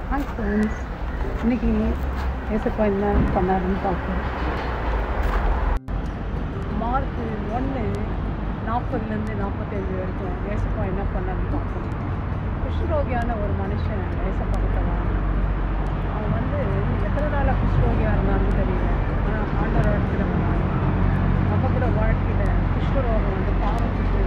Hi friends இன்னைக்கு ஏசப்பா என்ன பண்ணாருன்னு பார்ப்போம் மார்க் ஒன்று நாற்பதுலேருந்து நாற்பத்தஞ்சு வரைக்கும் ஏசப்பா என்ன பண்ணாருன்னு பார்ப்போம் குஷ்ரோகியான ஒரு மனுஷன் ஏசப்பா கிட்ட வரான். அவன் வந்து எத்தனை நாளாக குஷ்ரோகியாக இருந்தான்னு தெரியல ஆனால் ஆண்டவர் இடத்துல வரான் நம்ம கூட வாழ்க்கையில் குஷ்டரோகம் வந்து பாவத்துக்கு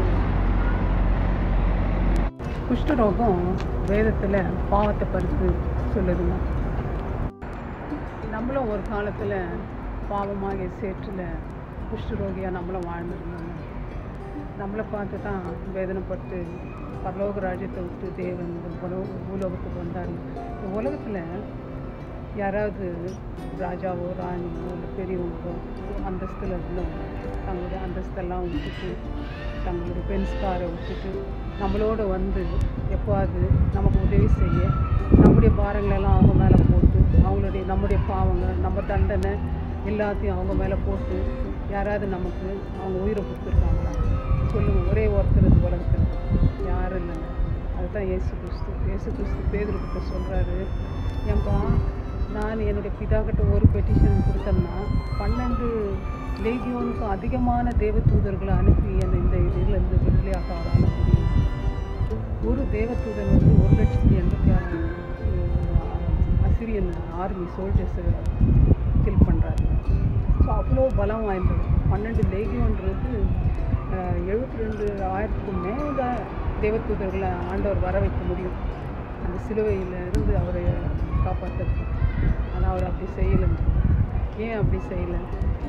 குஷ்டரோகம் வேதத்தில் பாவத்தை பறித்து சொல்லுதுங்க நம்மளும் ஒரு காலத்தில் பாவமாகிய சேற்றில் குஷ்டரோகியாக நம்மளும் வாழ்ந்துருந்தோம் நம்மளை பார்த்து தான் வேதனைப்பட்டு பரலோக ராஜ்யத்தை விட்டு தேவன் இந்த உலக பூலோகத்துக்கு வந்தார் இந்த உலகத்தில் யாராவது ராஜாவோ ராணியோ இல்லை பெரியவங்களோ அந்தஸ்தில் இருந்தவங்க தங்களுடைய அந்தஸ்தெல்லாம் விட்டுட்டு தங்களுடைய பென்ஸ்காரை விட்டுட்டு நம்மளோட வந்து எப்போது நமக்கு உதவி செய்ய நம்முடைய பாரங்களெல்லாம் அவங்க மேலே போட்டு அவங்களுடைய நம்முடைய பாவங்கள் நம்ம தண்டனை எல்லாத்தையும் அவங்க மேலே போட்டு யாராவது நமக்கு அவங்க உயிரை கொடுத்துருக்காங்களா சொல்லுங்கள் ஒரே ஒருத்தர் இந்த உலகத்தில் யாரும் இல்லைங்க அதுதான் இயேசு கிறிஸ்து இயேசு கிறிஸ்து பேதர்கிட்ட சொல்கிறாரு ஏன்பா நான் என்னுடைய பிதா கிட்ட ஒரு பெட்டிஷன் கொடுத்தேன்னா பன்னெண்டு லேகியோனுக்கும் அதிகமான தேவதூதர்களை அனுப்பி என்னை இந்த இதிலிருந்து விடுதலையாக்க அவரால் முடியும் ஒரு தேவதூதன் வந்து ஒரு லட்சத்தி எண்பத்தி ஆறு அசிரியன் ஆர்மி சோல்ஜர்ஸை கில் பண்ணுறாரு ஸோ அவ்வளோ பலம் வாய்ந்தது பன்னெண்டு லேகியோன்றது எழுபத்தி ரெண்டு ஆயிரத்துக்கும் மேலே தேவதூதர்களை ஆண்டவர் வர வைக்க முடியும் அந்த சிலுவையில் இருந்து அவரை காப்பாற்றுறது ஆனால் அவர் அப்படி செய்யலைங்க ஏன் அப்படி செய்யலை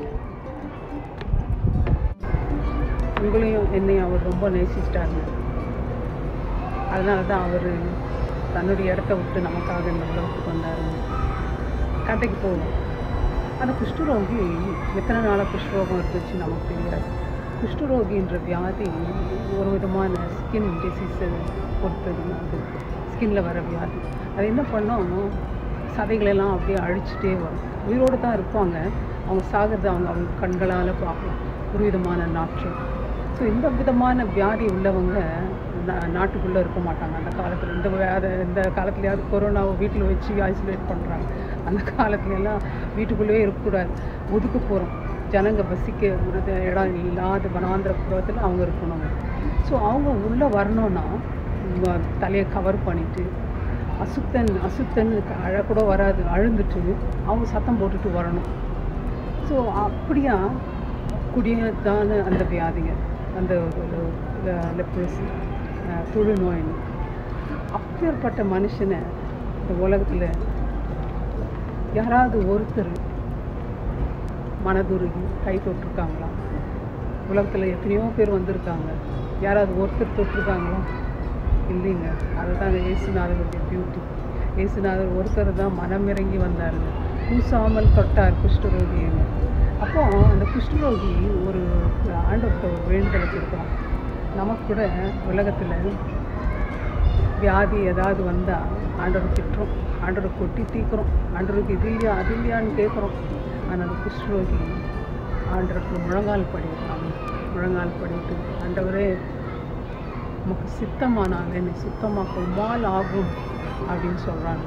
உங்களையும் என்னையும் அவர் ரொம்ப நேசிச்சிட்டாருங்க அதனால தான் அவர் தன்னுடைய இடத்த விட்டு நமக்காக இந்த உலகத்துக்கு வந்தாருங்க கதைக்கு போவோம் அந்த குஷ்டரோகி எத்தனை நாளாக குஷ்டரோகம் இருந்துச்சு நமக்கு தெரியாது குஷ்டரோகின்ற வியாதி ஒரு விதமான ஸ்கின் டிசீஸை பொறுத்தது அது ஸ்கின்ல வர வியாதி அது என்ன பண்ணோம் சதைகளெல்லாம் அப்படியே அழிச்சிட்டே வரும் உயிரோடு தான் இருப்பாங்க அவங்க சாகிறது அவங்க அவங்க கண்களால் பார்க்கலாம் ஒரு விதமான நாற்றம் ஸோ இந்த விதமான வியாதி உள்ளவங்க நாட்டுக்குள்ளே இருக்க மாட்டாங்க அந்த காலத்தில் இந்த வியாத இந்த காலத்துலையாவது கொரோனாவை வீட்டில் வச்சு ஐசோலேட் பண்ணுறாங்க அந்த காலத்துல எல்லாம் வீட்டுக்குள்ளேயே இருக்கக்கூடாது ஒதுக்க போகிறோம் ஜனங்க வசிக்க ஒரு இடம் இல்லாத வனாந்திரப்புறத்தில் அவங்க இருக்கணும் ஸோ அவங்க உள்ளே வரணும்னா வ- தலையை கவர் பண்ணிட்டு அசுத்தன் அசுத்தன் அழக்கூட வராது அழுந்துட்டு அவங்க சத்தம் போட்டுட்டு வரணும் ஸோ அப்படியா குடியதான அந்த வியாதிங்க அந்த லெப்ரசி தொழு நோயின்னு அப்பேற்பட்ட மனுஷனை இந்த உலகத்தில் யாராவது ஒருத்தர் மனதுருகி கை தொட்டிருக்காங்களா உலகத்தில் எத்தனையோ பேர் வந்திருக்காங்க யாராவது ஒருத்தர் தொட்டிருக்காங்களா இல்லைங்க அதுதான் இயேசுநாதருடைய பியூட்டி இயேசுநாதர் ஒருத்தர் தான் மனமிறங்கி வந்தாருங்க பூசாமல் தொட்டார் குஷ்டரோகிங்க அப்போ அந்த குஷ்டரோகி ஒரு ஆண்டவர்கிட்ட ஒரு வேண்டுதல் வச்சுருக்கான் நமக்கு கூட உலகத்தில் வியாதி ஏதாவது வந்தால் ஆண்டவர் திட்டுறோம் ஆண்டவர் கொட்டி தீக்கிறோம் ஆண்டவருக்கு இது இல்லையா அது இல்லையான்னு கேட்குறோம் ஆனால் அந்த குஷ்டரோகி ஆண்டவருக்கு முழங்கால் படிக்கிறாங்க முழங்கால் படிட்டு ஆண்டவரே உமக்கு சித்தமானால் என்னை சுத்தமாக்க உமால் ஆகும் அப்படின்னு சொல்கிறாங்க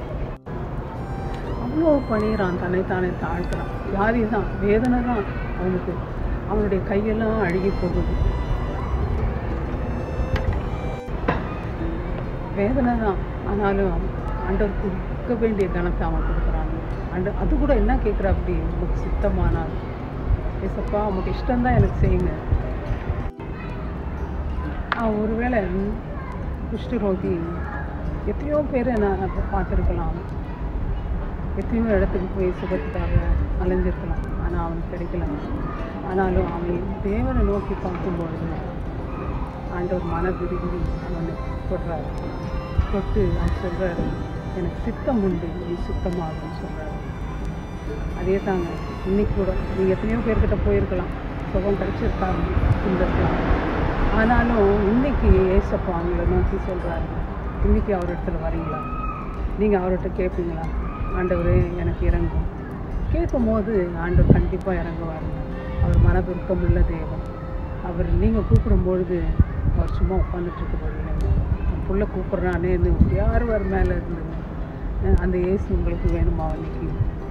அவ்வளோ பண்ணிடுறான் தன்னைத்தானே தாழ்த்துறான் வியாதி தான் வேதனை தான் அவனுக்கு அவனுடைய கையெல்லாம் அழுகி போகுது வேதனை தான் ஆனாலும் ஆண்டவர் கொடுக்க வேண்டிய கணத்தை அவன் கொடுக்குறாங்க அண்டு அது கூட என்ன கேட்குற அப்படி உனக்கு சித்தமானால் ஏசப்பா உமக்கு இஷ்டம்தான் எனக்கு செய்யுங்க அவன் ஒருவேளை குஷ்டரோகி எத்தனையோ பேரை நான் அப்போ பார்த்துருக்கலாம் எத்தனையோ இடத்துக்கு போய் சுகத்துக்காக அலைஞ்சிருக்கலாம் ஆனால் அவனுக்கு கிடைக்கல ஆனாலும் அவன் தேவனை நோக்கி பார்க்கும்பொழுது ஆண்டவர் மன விரும்பி அவனை தொடுறாரு தொட்டு அவர் சொல்கிறாரு எனக்கு சித்தம் உண்டு நீ சுத்தமாகும்னு சொல்கிறாரு அதே தாங்க இன்னைக்கு கூட நீங்கள் எத்தனையோ பேர்கிட்ட போயிருக்கலாம் சுகம் கிடைச்சிருக்காங்க துன்பத்தில் ஆனாலும் இன்னைக்கு ஏசப்பா அவங்கள நோக்கி சொல்கிறாரு இன்னைக்கு அவர் இடத்துல வரீங்களா நீங்கள் அவர்கிட்ட கேட்பீங்களா ஆண்டவரே எனக்கு இறங்கும் கேட்கும் போது ஆண்டவர் கண்டிப்பாக இறங்குவாருங்க அவர் மனதுருக்கம் உள்ள தேவன் அவர் நீங்கள் கூப்பிடும்பொழுது அவர் சும்மா உட்காந்துட்டு இருக்க போகிறீங்க என் புள்ள கூப்பிட்றானேன்னு யார் மேலே இருந்துங்க அஹ் அந்த இயேசு உங்களுக்கு வேணுமா இன்னைக்கு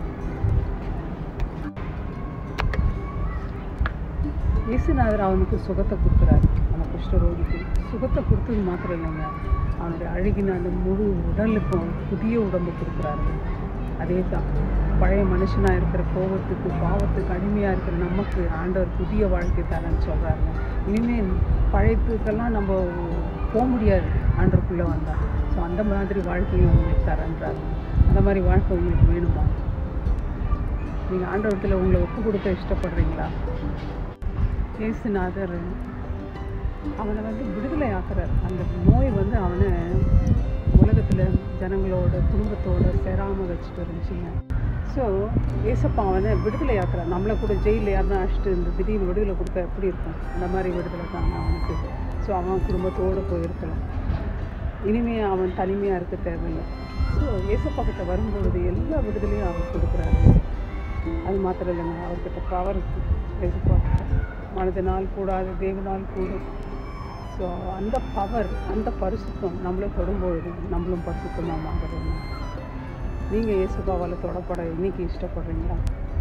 இயேசுநாதர் அவனுக்கு சுகத்தை கொடுக்குறாரு அந்த குஷ்டரோகிக்கு சுகத்தை கொடுத்தது மாத்திரம் இல்லைங்க அவனுடைய அழுகின அந்த முழு உடலுக்கும் புதிய உடம்பு கொடுக்குறாரு அதே தான் பழைய மனுஷனாக இருக்கிற கோபத்துக்கு பாவத்துக்கு அடிமையாக இருக்கிற நமக்கு ஆண்டவர் புதிய வாழ்க்கை தரேன்னு சொல்கிறாருங்க இனிமேல் பழையத்துக்கெல்லாம் நம்ம போக முடியாது ஆண்டவருக்குள்ளே வந்தால் ஸோ அந்த மாதிரி வாழ்க்கையும் உங்களுக்கு தரேன்றாரு அந்த மாதிரி வாழ்க்கை உங்களுக்கு வேணுமா நீங்கள் ஆண்டவரத்தில் உங்களை ஒப்பு கொடுக்க இஷ்டப்படுறீங்களா இயேசுநாதர் அவனை வந்து விடுதலை ஆக்குறார் அந்த நோய் வந்து அவனை உலகத்தில் ஜனங்களோட குடும்பத்தோட சேராமல் வச்சுட்டு இருந்துச்சுங்க ஸோ ஏசப்பா அவனை விடுதலை ஆக்குறார் நம்மளை கூட ஜெயிலில் யாருன்னா அழைச்சிட்டு இந்த திடீர்னு விடுதலை கொடுத்தா எப்படி இருக்கும் அந்த மாதிரி விடுதலை தான் அவனுக்கு ஸோ அவன் குடும்பத்தோடு போயிருக்கலாம் இனிமே அவன் தனிமையாக இருக்க தேவையில்லை ஸோ ஏசப்பா கிட்ட வரும்பொழுது எல்லா விடுதலையும் அவர் கொடுக்குறாரு அது மாத்திரம் இல்லைங்க அவர்கிட்ட பவர் ஏசப்பா மனதினால் கூடாது தேவனால் கூடும் ஸோ அந்த பவர் அந்த பரிசுத்தம் நம்மளை தொடும்பொழுது நம்மளும் பரிசுத்தமாக மாறுறோம் நீங்கள் இயேசுபாவால் தொடப்பட இன்னைக்கு இஷ்டப்படுறீங்களா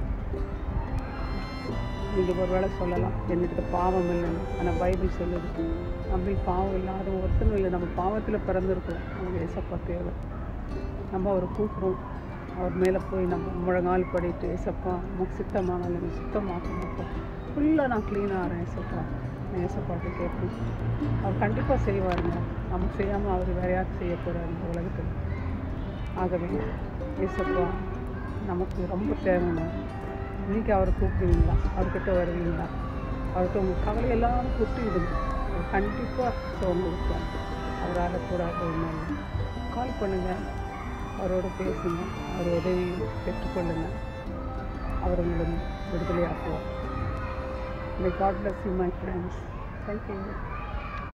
நீங்கள் ஒரு வேளை சொல்லலாம் என்னிட்ட பாவம் இல்லைன்னு ஆனால் பைபிள் சொல்லுது நம்ம பாவம் இல்லாத ஒருத்தரும் இல்லை நம்ம பாவத்தில் பிறந்திருக்கோம் நமக்கு ஏசப்பா தேவை நம்ம அவரை கூப்பிட்றோம் அவர் மேலே போய் நம்ம முழங்கால் படிட்டு ஏசப்பா நமக்கு சித்தமாக இல்லை சுத்தமாக்கணும்ப்பா ஃபுல்லாக நான் க்ளீனாக ஆகிறேன் ஏசப்பா நான் ஏசப்பாட்டு கேட்பேன் அவர் கண்டிப்பாக செய்வாருங்க நமக்கு செய்யாமல் அவர் வேற யாருக்கு செய்ய போகிறார் இந்த உலகத்தில் ஆகவே ஏசப்பா நமக்கு ரொம்ப தேவைங்க இன்னைக்கு அவரை கூப்பிடுவீங்களா அவர்கிட்ட வருவீங்களா அவர்கிட்ட உங்கள் கவலையெல்லாம் கொட்டி விடுங்க அவர் கண்டிப்பாக சோர்ந்து கொடுப்பார் அவரால் கூடாது ஒன்றும் இல்லை கால் பண்ணுங்கள் அவரோட பேசுங்க அவர் உதவி பெற்றுக்கொள்ளுங்க அவர் உங்களை விடுதலையாக்குவார் my God bless you my friends thank you